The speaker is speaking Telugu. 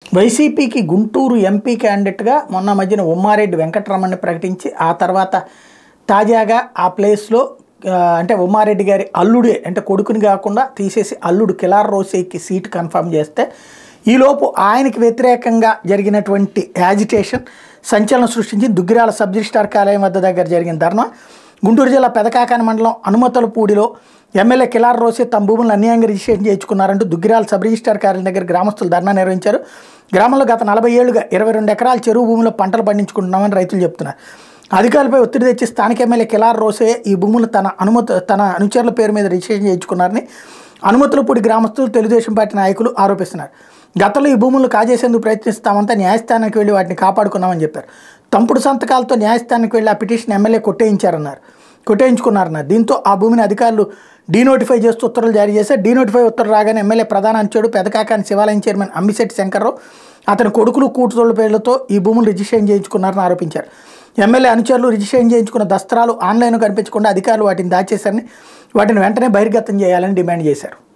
వైసీపీకి గుంటూరు ఎంపీ క్యాండిడేట్గా మొన్న మధ్యన ఉమ్మారెడ్డి వెంకటరమణని ప్రకటించి ఆ తర్వాత తాజాగా ఆ ప్లేస్లో ఆ, అంటే ఉమ్మారెడ్డి గారి అల్లుడే అంటే కొడుకుని కాకుండా తీసేసి అల్లుడు కిలార్ రోసేకి సీట్ కన్ఫర్మ్ చేస్తే ఈలోపు ఆయనకి వ్యతిరేకంగా జరిగినటువంటి యాజిటేషన్ సంచలనం సృష్టించి దుగ్గిరాల సబ్ రిజిస్టార్ కార్యాలయం వద్ద దగ్గర జరిగిన ధర్నా గుంటూరు జిల్లా పెదకాకాని మండలం అనుమతులపూడిలో ఎమ్మెల్యే కిలార్ రోసే తమ భూములను అన్యాయంగా రిజిస్ట్రేషన్ చేయించుకున్నారంటూ దుగ్గిరాల సబ్ రిజిస్టార్ కార్యాలయం దగ్గర గ్రామస్తులు ధర్నా నిర్వహించారు గ్రామంలో గత నలభై ఏళ్లుగా ఇరవై రెండు ఎకరాల చెరువు భూమిలో పంటలు పండించుకుంటున్నామని రైతులు చెప్తున్నారు అధికారులపై ఒత్తిడి తెచ్చి స్థానిక ఎమ్మెల్యే కిలార్ రోసే ఈ భూములు తన అనుమతి తన అనుచరుల పేరు మీద రిజిస్ట్రేషన్ చేయించుకున్నారని అనుమతులపూడి గ్రామస్తులు తెలుగుదేశం పార్టీ నాయకులు ఆరోపిస్తున్నారు గతంలో ఈ భూములను కాజేసేందుకు ప్రయత్నిస్తామంతా న్యాయస్థానానికి వెళ్ళి వాటిని కాపాడుకున్నామని చెప్పారు తంపుడు సంతకాలతో న్యాయస్థానానికి వెళ్ళి ఆ పిటిషన్ ఎమ్మెల్యే కొట్టేయించారన్నారు కొట్టేయించుకున్నారన్నారు దీంతో ఆ భూమిని అధికారులు డీనోటిఫై చేస్తూ ఉత్తర్వులు జారీ చేశారు డీనోటిఫై ఉత్తర్వులు రాగానే ఎమ్మెల్యే ప్రధాన అంచెడు పెదకాకాని శివాలయం చైర్మన్ అమ్మిశెట్టి శంకర్రావు అతని కొడుకులు కూతుళ్ళ పేర్లతో ఈ భూములు రిజిస్ట్రేషన్ చేయించుకున్నారని ఆరోపించారు ఎమ్మెల్యే అనుచరులు రిజిస్ట్రేషన్ చేయించుకున్న దస్త్రాలు ఆన్లైన్ కనిపించకుండా అధికారులు వాటిని దాచేశారని వాటిని వెంటనే బహిర్గతం చేయాలని డిమాండ్ చేశారు